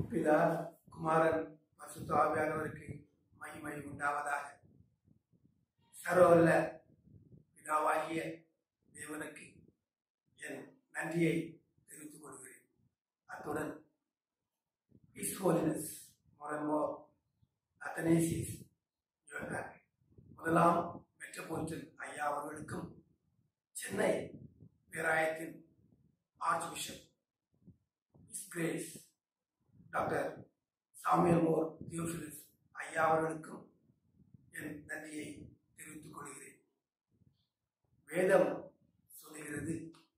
பிதா குமாரன் பசுத்த ஆவியானவருக்கு மகிமை உண்டாவதாக சர்வவல்ல பிதாவாகிய தேவனுக்கு என் நன்றியை தெரிவித்துக் கொள்கிறேன் அத்துடன் His Holiness மொரமோ அத்தனேசிஸ் ஜோஹர் முதலாம் மெட்ரோபோலிட்டன் ஐயா அவர்களுக்கும் சென்னை பேராயத்தின் archbishop his grace doctor Samuel Mor தியோஃபிலிஸ் ஐயா அவர்களுக்கும் என் நன்றியை தெரிவித்துக் கொள்கிறேன் வேதம் சொல்லுகிறது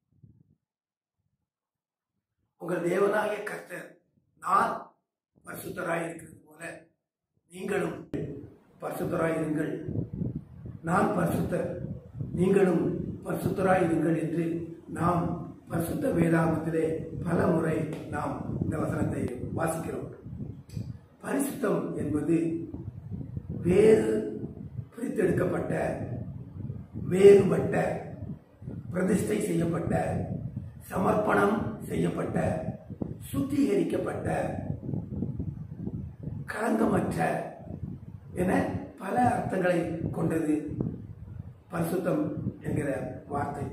உங்கள் தேவனாகிய கர்த்தர் நான் பரிசுத்தராய் இருக்கிறது போல நீங்களும் பரிசுத்தராய் இருங்கள் நான் பரிசுத்தர் நீங்களும் பரிசுத்தராய் இருங்கள் என்று நாம் பரிசுத்த வேதாகமத்திலே பல முறை நாம் இந்த வசனத்தை வாசிக்கிறோம் பரிசுத்தம் என்பது வேறு பிரித்தெடுக்கப்பட்ட வேறுபட்ட பிரதிஷ்டை செய்யப்பட்ட சமர்ப்பணம் செய்யப்பட்ட சுத்திகரிக்கப்பட்ட களங்கமற்ற என பல அர்த்தங்களை கொண்டது பரிசுத்தம் என்கிற வார்த்தை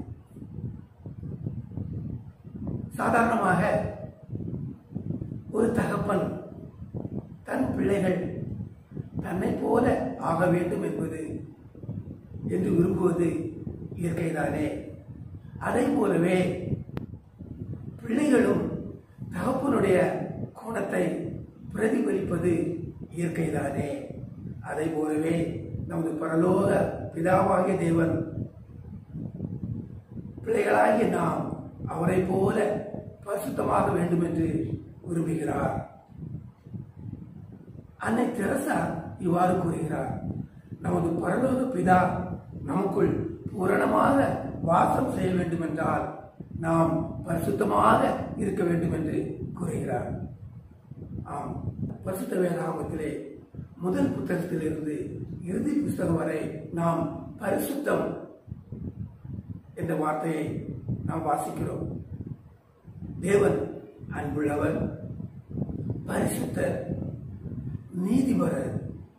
சாதாரணமாக ஒரு தகப்பன் தன் பிள்ளைகள் தன்னை போல ஆக வேண்டும் என்பது என்று விரும்புவது இயற்கைதானே அதை போலவே பிள்ளைகளும் தகப்பனுடைய கோணத்தை பிரதிபலிப்பது இயற்கைதானே அதை போலவே நமது பரலோக பிதாவாகிய தேவன் பிள்ளைகளாகிய நாம் அவரை போல பரிசுத்தமாக வேண்டும் என்று விரும்புகிறார் அன்னை தெரசா இவ்வாறு கூறுகிறார் நமது பரலோக பிதா நமக்குள் பூரணமாக வாசம் செய்ய வேண்டும் என்றால் நாம் பரிசுத்தமாக இருக்க வேண்டும் என்று கூறுகிறார் ஆம் பரிசுத்த வேதாகமத்திலே முதல் புத்தகத்திலிருந்து இறுதி புஸ்தகம் வரை நாம் பரிசுத்தம் என்ற வார்த்தையை நாம் வாசிக்கிறோம் தேவன் அன்புள்ளவர் பரிசுத்தர் நீதிபரர்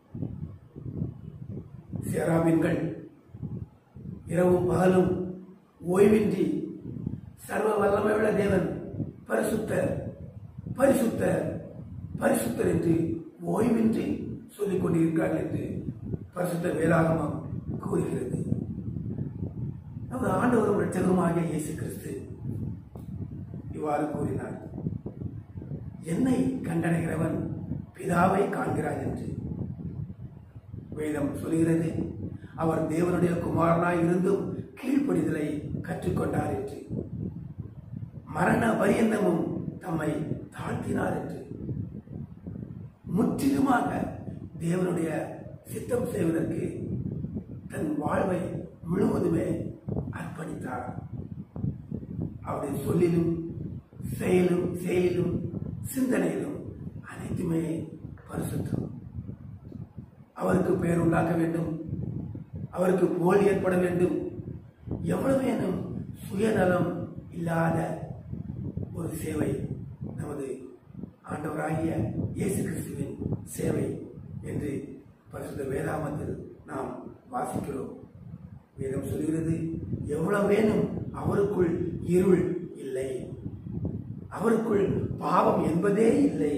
சேராபின்கள் இரவும் பகலும் ஓய்வின்றி சர்வ வல்லமையுள்ள தேவன் பரிசுத்தர் பரிசுத்தர் பரிசுத்தர் என்று ஓய்வின்றி சொல்லிக் கொண்டிருக்கிறார்கள் என்று பரிசுத்த வேதாகமம் கூறுகிறது நமது ஆண்டவரும் இரட்சகருமாகிய இயேசு கிறிஸ்து இவ்வாறு கூறினார் என்னை கண்டடைகிறவன் பிதாவை காண்கிறான் என்று வேதம் சொல்கிறது அவர் தேவனுடைய குமாரனாய் இருந்தும் கீழ்ப்படிதலை கற்றுக்கொண்டார் என்று மரண பரியந்தமும் தம்மை தாழ்த்தினார் என்று முற்றிலுமாக தேவனுடைய சித்தம் செய்வதற்கு தன் வாழ்வை முழுவதுமே அர்ப்பணித்தார் அவருடைய சொல்லிலும் செயலும் செயலிலும் சிந்தனையிலும் அனைத்துமே பரிசுத்தம் அவருக்கு பெயர் உண்டாக்க வேண்டும் அவருக்கு புகழ் ஏற்பட வேண்டும் எவ்வளவேனும் சுயநலம் இல்லாத ஒரு சேவை நமது ஆண்டவராகிய இயேசு கிறிஸ்துவின் சேவை என்று பரிசுத்த வேதாமத்தில் நாம் வாசிக்கிறோம் வேதம் சொல்கிறது எவ்வளவேனும் அவருக்குள் இருள் இல்லை அவருக்குள் பாவம் என்பதே இல்லை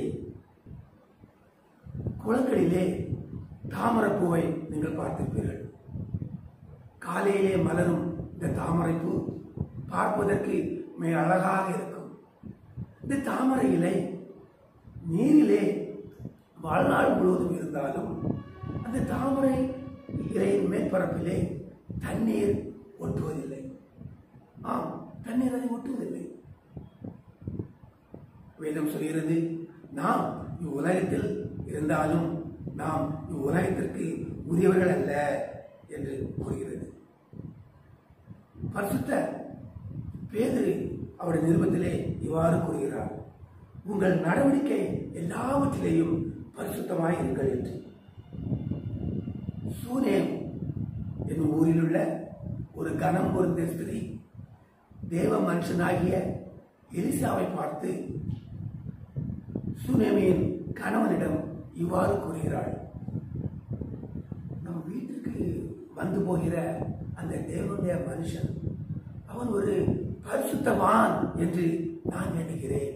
குளங்களிலே தாமரைப்பூவை நீங்கள் பார்த்திருப்பீர்கள் காலையிலே மலரும் இந்த தாமரைப்பூ பார்ப்பதற்கு மிக அழகாக இருக்கும் இந்த தாமரை இலை நீரிலே வாழ்நாள் முழுவதும் இருந்தாலும் அந்த தாமரை இலையின் மேற்பரப்பிலே தண்ணீர் ஒட்டுவதில்லை ஆம் தண்ணீர் அதை ஒட்டுவதில்லை வேதம் சொல்கிறது நாம் இவ்வுலகத்தில் இருந்தாலும் நாம் இவ்வுலகத்திற்கு உரியவர்கள் அல்ல என்று கூறுகிறது பரிசுத்த பேதரு அவருடைய நிருபத்திலே இவ்வாறு கூறுகிறார் உங்கள் நடவடிக்கை எல்லாவற்றிலேயும் பரிசுத்தமாய் இருங்கள் என்று சூனேம் என்னும் ஊரில் உள்ள ஒரு கனம் பொருந்த ஸ்திரீ தேவ மனுஷனாகிய எலிசாவை பார்த்து சுனேமியின் கணவனிடம் இவ்வாறு கூறுகிறாள் நம் வீட்டுக்கு வந்து போகிற அந்த தேவனுடைய மனுஷன் அவன் ஒரு பரிசுத்தவான் என்று நான் எண்ணுகிறேன்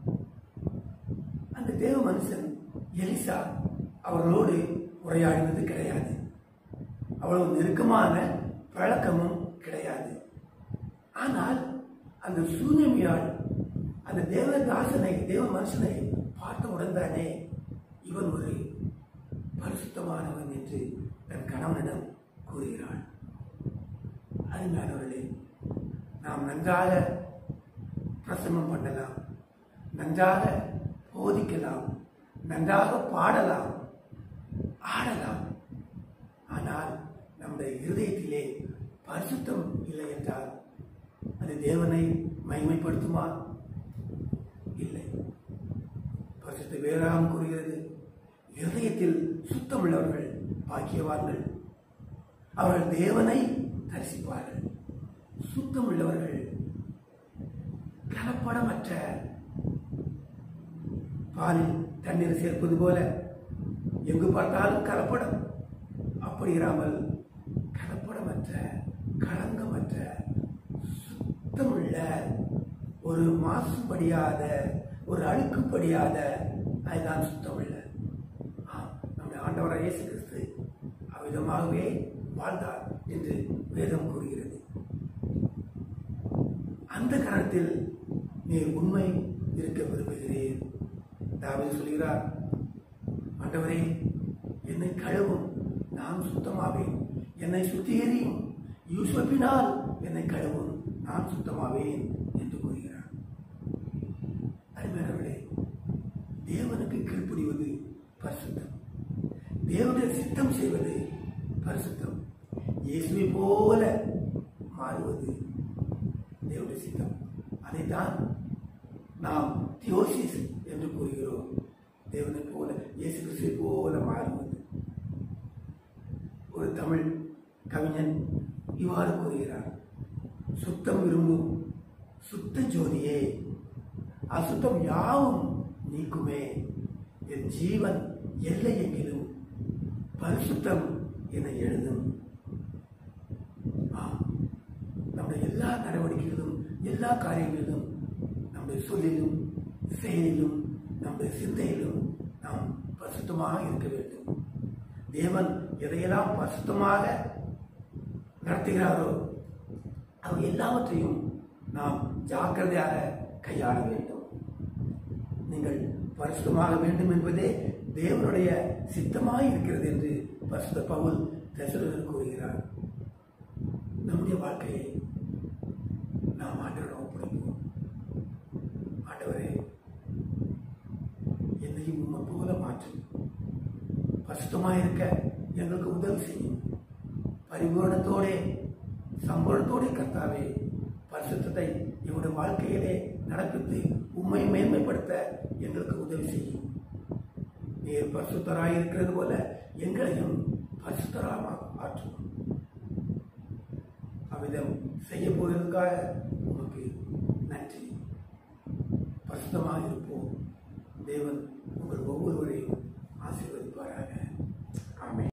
அந்த தேவ மனுஷன் எலிசா அவர்களோடு உரையாடுவது கிடையாது அவ்வளவு நெருக்கமான பழக்கமும் கிடையாது ஆனால் அந்த சூன்யமியால் அந்த தேவதாசனை தேவ மனுஷனை பார்த்தவுடன் தானே இவன் ஒரு பரிசுத்தமானவன் என்று தன் கணவனிடம் கூறுகிறாள் அருமையானவர்களே நாம் நன்றாக பிரசங்கம் பண்ணலாம் நன்றாக போதிக்கலாம் நன்றாக பாடலாம் ஆடலாம் ஆனால் நம்முடைய இருதயத்திலே பரிசுத்தம் இல்லை என்றால் அது தேவனை மைமைப்படுத்துமா இல்லை பரிசுத்த வேறாம் கூறுகிறது இருதயத்தில் சுத்தமுள்ளவர்கள் பாக்கியவான்கள் அவர்கள் தேவனை தரிசிப்பார்கள் சுத்தமுள்ளவர்கள் கலப்படமற்ற பாலில் தண்ணீர் சேர்ப்பது போல எங்கு பார்த்தாலும் கலப்படம் அப்படி இராமல் கலப்படமற்ற களங்கமற்ற சுத்தமுள்ள ஒரு மாசுபடியாத ஒரு அழுக்குப்படியாத அதுதான் சுத்தமுள்ள ஆம் நம்முடைய ஆண்டவராக இயேசு கிறிஸ்து அவ்விதமாகவே வாழ்ந்தார் என்று வேதம் கூறுகிறது அந்த காலத்தில் நீ உண்மை இருக்க விரும்புகிறேன் தாவீது சொல்கிறார் ஆண்டவரே என்னை கழுவும் நான் சுத்தமாவேன் என்னை சுத்திகரியும் யூசுப்பினால் என்னை கழுவும் நான் சுத்தமாவேன் என்று கூறுகிறார் அருமையானவர்களே தேவனுக்கு கீழ்ப்படிவது பரிசுத்தம் தேவனுடைய சித்தம் செய்வது பரிசுத்தம் இயேசுவை போல மாறுவது தேவனுடைய சித்தம் அதைத்தான் நாம் தியோசிஸ் என்று கூறுகிறோம் தேவனை போல இயேசு கிறிஸ்துவை போல மாறுவது ஒரு தமிழ் கவிஞன் இவ்வாறு கூறுகிறார் சுத்தம் விரும்பும் சுத்த ஜோதியே அசுத்தம் யாவும் நீக்குமே என் ஜீவன் எல்லை எங்கிலும் பரிசுத்தம் என எழுதும் ஆம் நம்முடைய எல்லா நடவடிக்கைகளிலும் எல்லா காரியங்களிலும் நம்முடைய சொல்லிலும் செயலிலும் நம்முடைய சிந்தையிலும் நாம் பரிசுத்தமாக இருக்க வேண்டும் தேவன் எதையெல்லாம் பரிசுத்தமாக நடத்துகிறாரோ அவை எல்லாவற்றையும் நாம் ஜாக்கிரதையாக கையாள வேண்டும் நீங்கள் பரிசுத்தமாக வேண்டும் என்பதே தேவனுடைய சித்தமாய் இருக்கிறது என்று பரிசுத்த பவுல் தெசலோனிக்கர் கூறுகிறார் நம்முடைய வாழ்க்கையை நாம் ஆண்டவரிடம் ஒப்படைப்போம் ஆண்டவரே என்னையும் உண்மை போல மாற்றும் பரிசுத்தமாக இருக்க எங்களுக்கு உதவி செய்யும் பரிபூரணத்தோட சம்பளத்தோட கர்த்தாவே பரிசுத்தத்தை எங்களுடைய வாழ்க்கையிலே நடப்பித்து உண்மை மேன்மைப்படுத்த எங்களுக்கு உதவி செய்யும் நீர் பரிசுத்தராய் இருக்கிறது போல எங்களையும் பரிசுத்தராக ஆற்றும் அவ்விதம் செய்ய போவதற்காக உமக்கு நன்றி பரிசுத்தமாக இருப்போம் தேவன்